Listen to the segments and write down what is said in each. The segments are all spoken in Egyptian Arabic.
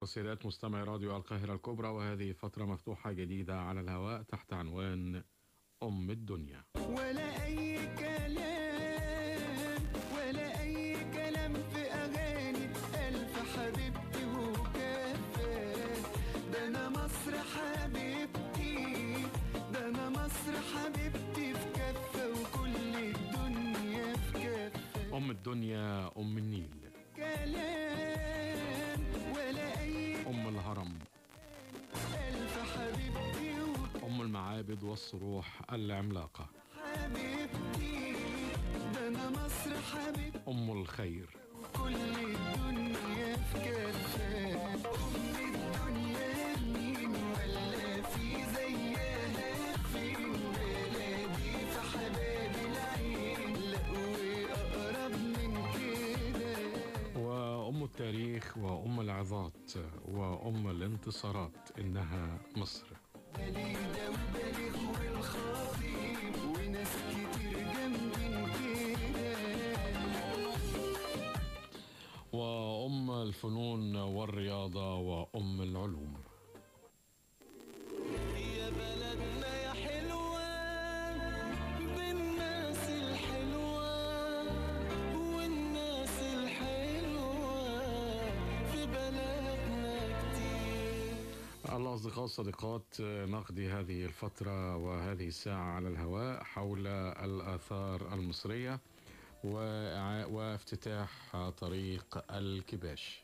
وسيدات مستمعي راديو القاهرة الكبرى وهذه فترة مفتوحة جديدة على الهواء تحت عنوان أم الدنيا ولا اي كلام ولا اي كلام في اغاني الف حبيبتي وكفى ده انا مصر حبيبتي ده انا مصر حبيبتي في كفه وكل الدنيا في كفه أم الدنيا أم النيل كلام ولا اي أم الهرم الف حبيبتي أم المعابد والصروح العملاقة وحبيبتي ده انا مصر حبيبتي أم الخير كل الدنيا في كفة أم الدنيا مين ولا في زيها فين بلادي في حباب العين لا وأقرب من كده وأم التاريخ وأم العظات وأم الانتصارات إنها مصر بليدة وبليغ والخطيب وناس كتير جنبين كده وأم الفنون والرياضة وأم العلوم يا بلدنا يا حلوة بالناس الحلوة والناس الحلوة في بلدنا كتير الأصدقاء الصديقات نقضي هذه الفترة وهذه الساعة على الهواء حول الآثار المصرية وإعا- وافتتاح طريق الكباش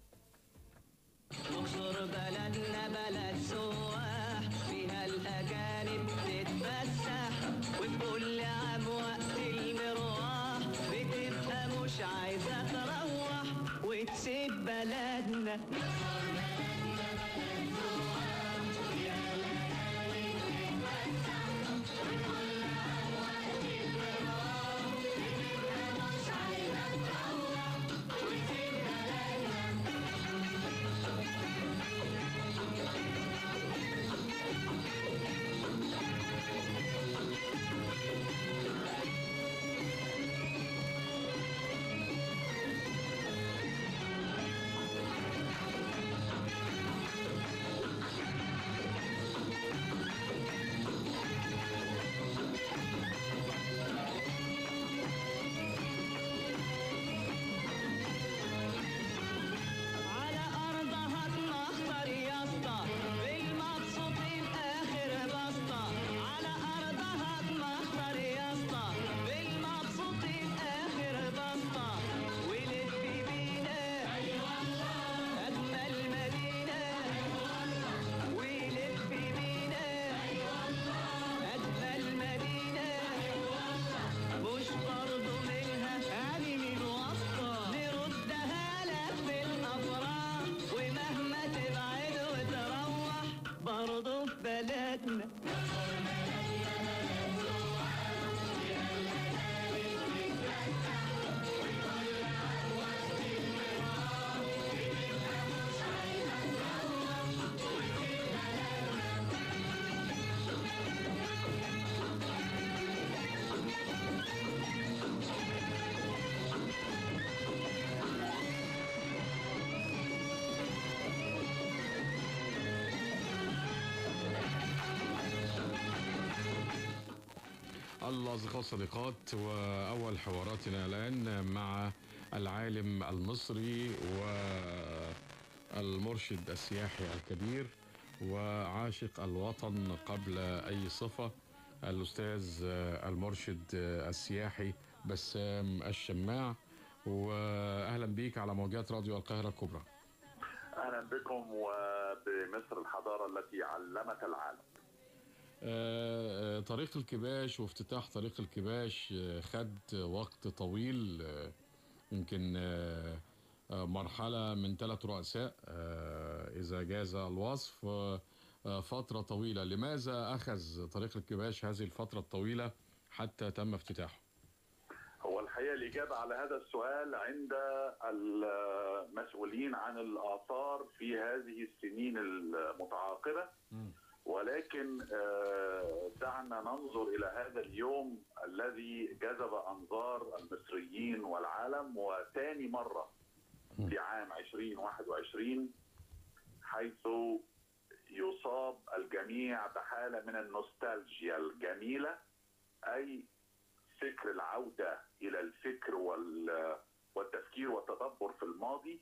مصر بلدنا بلد سواح فيها الأجانب تتفسح وكل عام وقت المروح بتبقى مش عايزة تروح وتسيب بلدنا على أرضها تمخطر يا اسطى بالمبسوط الآخر بسطة على أرضها تمخطر يا اسطى بالمبسوط الآخر بسطة ولف بينا أجمل مدينة ولف بينا أجمل مدينة مش برضو منها يعني من وسطة نردها لك في الأفراح ومهما تبعد وتروح برضو في بلدنا الأصدقاء الصديقات وأول حواراتنا الآن مع العالم المصري والمرشد السياحي الكبير وعاشق الوطن قبل أي صفة الأستاذ المرشد السياحي بسام الشماع وأهلا بيك على موجات راديو القاهرة الكبرى اهلا بكم وبمصر الحضاره التي علمت العالم. آه، آه، طريق الكباش وافتتاح طريق الكباش آه، خد وقت طويل آه، يمكن آه، آه، مرحلة من ثلاث رؤساء آه، إذا جاز الوصف آه، آه، فترة طويلة لماذا أخذ طريق الكباش هذه الفترة الطويلة حتى تم افتتاحه هو الحقيقه الاجابه على هذا السؤال عند المسؤولين عن الاثار في هذه السنين المتعاقبه ولكن آه، دعنا ننظر الى هذا اليوم الذي جذب انظار المصريين والعالم وثاني مره في عام 2021 الجميع بحالة من النوستالجيا الجميلة أي فكر العودة إلى الفكر وال- والتفكير والتدبر في الماضي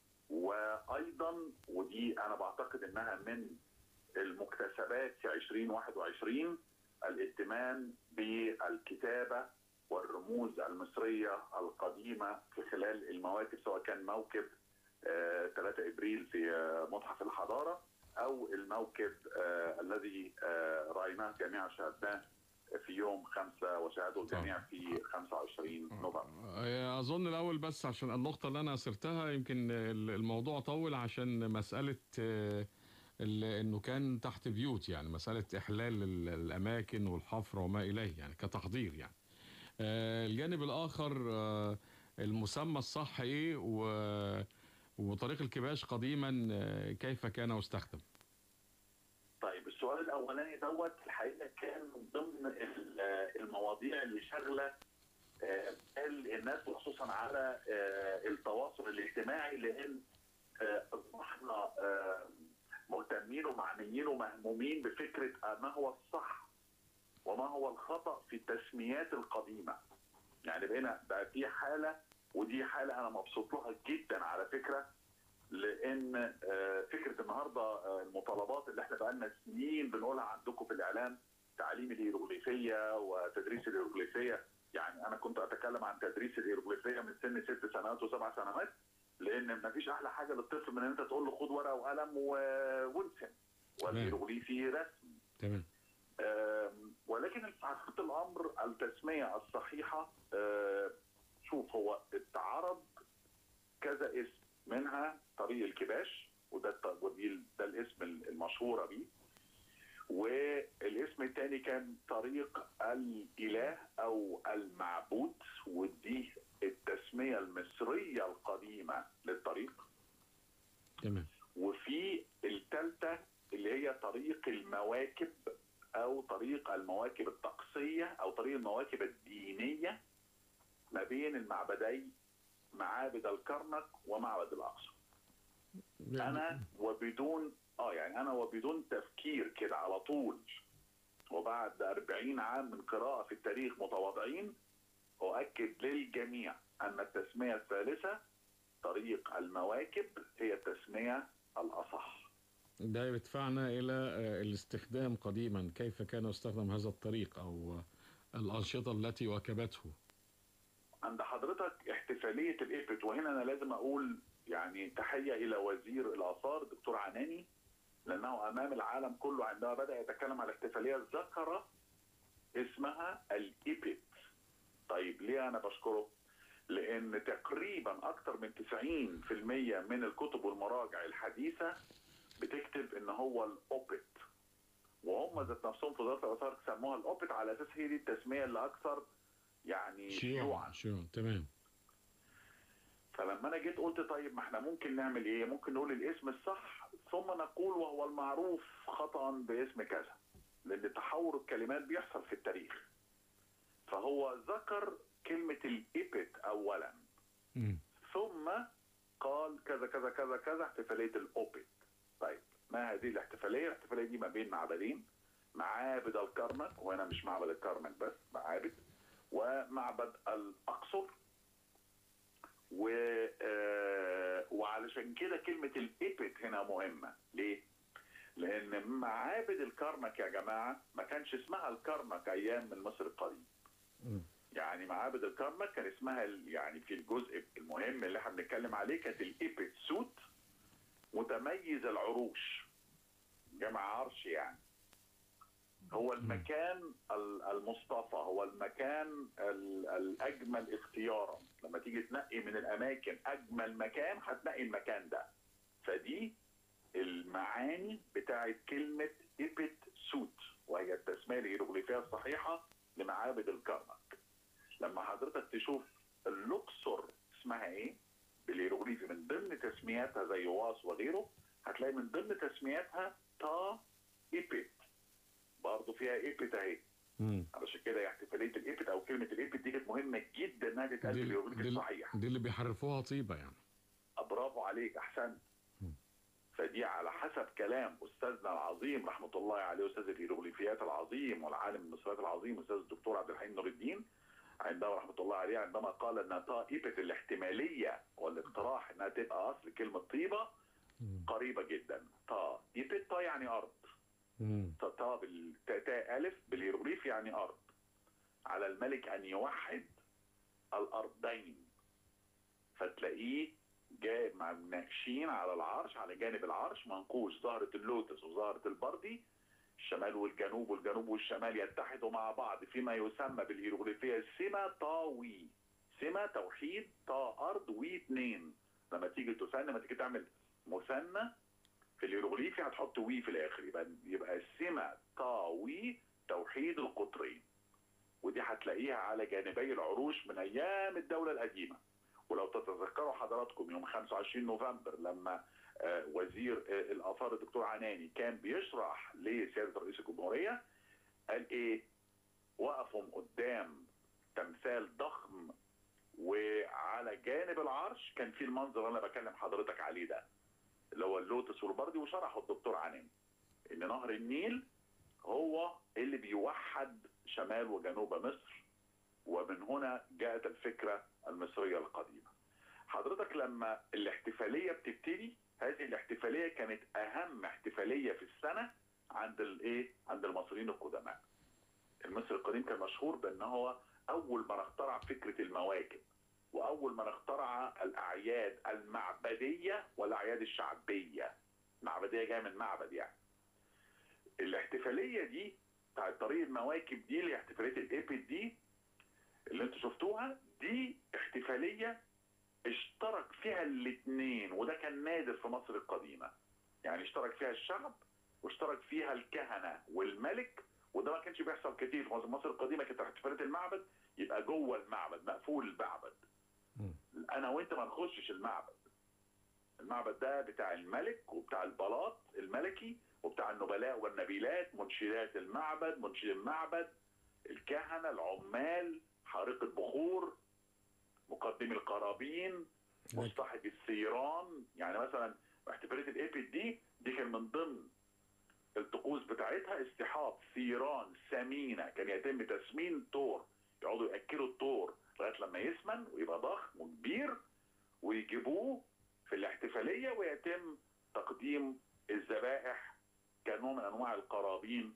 وأيضا ودي أنا بعتقد أنها من المكتسبات في 2021 الائتمان بالكتابة والرموز المصرية القديمة في خلال المواكب سواء كان موكب آه، 3 ابريل في آه، متحف الحضاره او الموكب آه، الذي آه، رايناه جميعا شاهدناه في يوم خمسة وشاهده الجميع في 25 نوفمبر آه، اظن الاول بس عشان النقطه اللي انا اثرتها يمكن ال- الموضوع طول عشان مساله آه، ال- انه كان تحت بيوت يعني مساله احلال ال- الاماكن والحفر وما اليه يعني كتحضير يعني آه، الجانب الاخر آه، المسمى الصح ايه و- وطريق الكباش قديما آه، كيف كان واستخدم طيب السؤال الاولاني دوت الحقيقه كان من ضمن ال- المواضيع اللي شغله آه، بال الناس وخصوصا على آه، التواصل الاجتماعي لان آه، اصبحنا آه، مهتمين ومعنيين ومهمومين بفكره ما هو الصح وما هو الخطا في التسميات القديمه يعني بقينا بقى في حاله ودي حاله انا مبسوط لها جدا على فكره لان آه، فكره النهارده آه، المطالبات اللي احنا بقالنا سنين بنقولها عندكم في الاعلام تعليم الهيروغليفيه وتدريس الهيروغليفيه يعني انا كنت اتكلم عن تدريس الهيروغليفيه من سن ست سنوات وسبع سنوات لان ما فيش احلى حاجه للطفل من ان انت تقول له خد ورقه وقلم و- وارسم والهيروغليفي رسم تمام آم، ولكن في حقيقه الامر التسميه الصحيحه آه، شوف هو اتعرض كذا اسم منها طريق الكباش وده الت- ودي ده الاسم المشهوره بيه والاسم الثاني كان طريق الاله او المعبود ودي التسميه المصريه القديمه للطريق تمام وفي الثالثه اللي هي طريق المواكب او طريق المواكب الطقسيه او طريق المواكب الدينيه ما بين المعبدي معابد الكرنك ومعبد الاقصى انا وبدون اه يعني انا وبدون تفكير كده على طول وبعد 40 عام من قراءه في التاريخ متواضعين اؤكد للجميع ان التسميه الثالثه طريق المواكب هي التسميه الاصح ده يدفعنا إلى آه، الاستخدام قديما كيف كان يستخدم هذا الطريق أو آه، الأنشطة التي واكبته عند حضرتك احتفاليه الإيبت وهنا انا لازم اقول يعني تحيه الى وزير الاثار دكتور عناني لانه امام العالم كله عندما بدا يتكلم على الاحتفاليه ذكر اسمها الإيبت طيب ليه انا بشكره؟ لان تقريبا اكثر من 90% من الكتب والمراجع الحديثه بتكتب ان هو الاوبت وهم ذات نفسهم في وزاره الاثار سموها الاوبت على اساس هي دي التسميه اللي اكثر يعني شيوعا شيوعا شيوعا تمام فلما انا جيت قلت طيب ما احنا ممكن نعمل ايه؟ ممكن نقول الاسم الصح ثم نقول وهو المعروف خطا باسم كذا لان تحور الكلمات بيحصل في التاريخ فهو ذكر كلمه الايبت اولا مم. ثم قال كذا كذا كذا كذا احتفاليه الاوبت طيب ما هذه الاحتفاليه؟ الاحتفاليه دي ما بين معبدين معابد الكرنك وهنا مش معبد الكرنك بس معابد ومعبد الاقصر و آه، وعلشان كده كلمه الايبت هنا مهمه ليه؟ لان معابد الكرنك يا جماعه ما كانش اسمها الكرنك ايام من مصر القديم مم. يعني معابد الكرنك كان اسمها ال- يعني في الجزء المهم اللي احنا بنتكلم عليه كانت الايبت سوت متميز العروش جمع عرش يعني هو المكان ال- المصطفى هو المكان ال- الاجمل اختيارا لما تيجي تنقي من الاماكن اجمل مكان هتنقي المكان ده فدي المعاني بتاعت كلمه ايبت سوت وهي التسميه الهيروغليفيه الصحيحه لمعابد الكرنك لما حضرتك تشوف الاقصر اسمها ايه بالهيروغليفي من ضمن تسمياتها زي واس وغيره هتلاقي من ضمن تسمياتها تا ايبت برضه فيها ايبت اهي مم. علشان كده هي احتفاليه الايبت او كلمه الايبت دي كانت مهمه جدا انها تتقال دي, بالهيروغليفي دي, الصحيح دي اللي بيحرفوها طيبة يعني برافو عليك احسنت مم. فدي على وحسب كلام استاذنا العظيم رحمه الله عليه استاذ الهيروغليفيات العظيم والعالم المصريات العظيم استاذ الدكتور عبد الحليم نور الدين عندما رحمه الله عليه عندما قال ان طائفه الاحتماليه والاقتراح انها تبقى اصل كلمه طيبه مم. قريبه جدا طائفه طا يعني ارض مم. طا بالتاء الف بالهيروغليف يعني ارض على الملك ان يوحد الارضين فتلاقيه جاي مع ناقشين على العرش على جانب العرش منقوش زهرة اللوتس وزهرة البردي الشمال والجنوب والجنوب والشمال يتحدوا مع بعض فيما يسمى بالهيروغليفية سما طاوي سما توحيد طا أرض وي اتنين لما تيجي تثنى لما تيجي تعمل مثنى في الهيروغليفي هتحط وي في الآخر يبقى يبقى سما طاوي توحيد القطرين ودي هتلاقيها على جانبي العروش من أيام الدولة القديمة ولو تتذكروا حضراتكم يوم 25 نوفمبر لما آه، وزير آه، الاثار الدكتور عناني كان بيشرح لسياده رئيس الجمهوريه قال ايه؟ وقفوا قدام تمثال ضخم وعلى جانب العرش كان في المنظر اللي انا بكلم حضرتك عليه ده اللي هو اللوتس والبردي وشرحه الدكتور عناني ان نهر النيل هو اللي بيوحد شمال وجنوب مصر ومن هنا جاءت الفكره المصريه القديمه. حضرتك لما الاحتفاليه بتبتدي هذه الاحتفاليه كانت اهم احتفاليه في السنه عند الايه؟ عند المصريين القدماء. المصري القديم كان مشهور بان هو اول من اخترع فكره المواكب واول من اخترع الاعياد المعبديه والاعياد الشعبيه. معبديه جايه من معبد يعني. الاحتفاليه دي بتاعت طريق المواكب دي اللي هي احتفاليه الايبد دي اللي انتوا شفتوها دي احتفاليه اشترك فيها الاثنين وده كان نادر في مصر القديمه يعني اشترك فيها الشعب واشترك فيها الكهنه والملك وده ما كانش بيحصل كتير في مصر مصر القديمه كانت احتفاليه المعبد يبقى جوه المعبد مقفول المعبد مم. انا وانت ما نخشش المعبد المعبد ده بتاع الملك وبتاع البلاط الملكي وبتاع النبلاء والنبيلات منشدات المعبد منشد المعبد الكهنه العمال حارقة بخور مقدمي القرابين مصطحب السيران يعني مثلا احتفاليه الايبد دي دي كان من ضمن الطقوس بتاعتها اصطحاب سيران ثمينه كان يتم تسمين طور يقعدوا ياكلوا الطور لغايه لما يسمن ويبقى ضخم وكبير ويجيبوه في الاحتفاليه ويتم تقديم الذبائح كنوع من انواع القرابين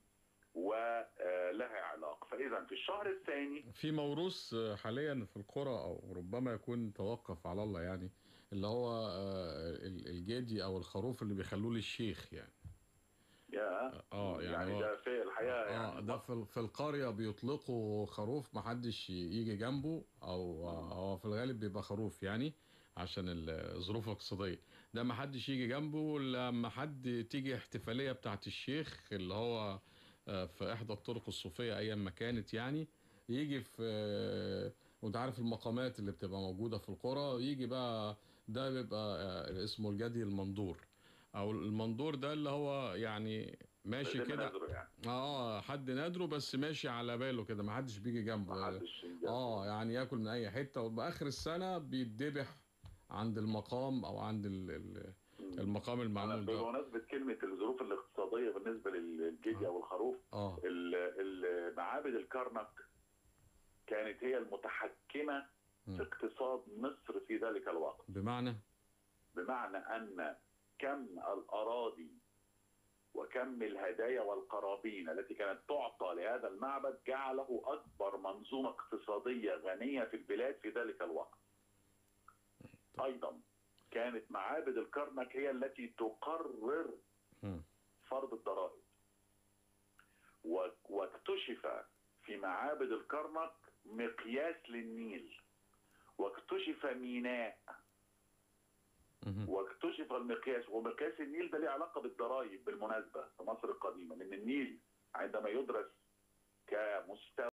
ولها علاقه فاذا في الشهر الثاني في موروث آه، حاليا في القرى او ربما يكون توقف على الله يعني اللي هو آه، ال- الجدي او الخروف اللي بيخلوه للشيخ يعني يا اه يعني, يعني هو ده في الحقيقه اه يعني ده في ال- في القريه بيطلقوا خروف محدش يجي جنبه او هو في الغالب بيبقى خروف يعني عشان الظروف الاقتصاديه ده محدش يجي جنبه لما حد تيجي احتفاليه بتاعت الشيخ اللي هو آه، في احدى الطرق الصوفيه ايام ما كانت يعني يجي في آه، وانت عارف المقامات اللي بتبقى موجوده في القرى يجي بقى ده بيبقى آه، اسمه الجدي المندور او المندور ده اللي هو يعني ماشي ده كده نذره يعني اه حد نادره بس ماشي على باله كده ما حدش بيجي جنبه ما حدش اه يعني ياكل من اي حته وباخر السنه بيتذبح عند المقام او عند ال- ال- المقام أنا المعمول ده بمناسبه كلمه الظروف الاقتصاديه بالنسبه للجدي او الخروف اه ال- ال- معابد الكرنك كانت هي المتحكمه مم. في اقتصاد مصر في ذلك الوقت بمعنى بمعنى ان كم الاراضي وكم الهدايا والقرابين التي كانت تعطى لهذا المعبد جعله اكبر منظومه اقتصاديه غنيه في البلاد في ذلك الوقت. ايضا كانت معابد الكرنك هي التي تقرر مم. فرض الضرائب. و- واكتشف في معابد الكرنك مقياس للنيل واكتشف ميناء مهم. واكتشف المقياس ومقياس النيل ده ليه علاقه بالضرائب بالمناسبه في مصر القديمه لان النيل عندما يدرس كمستوى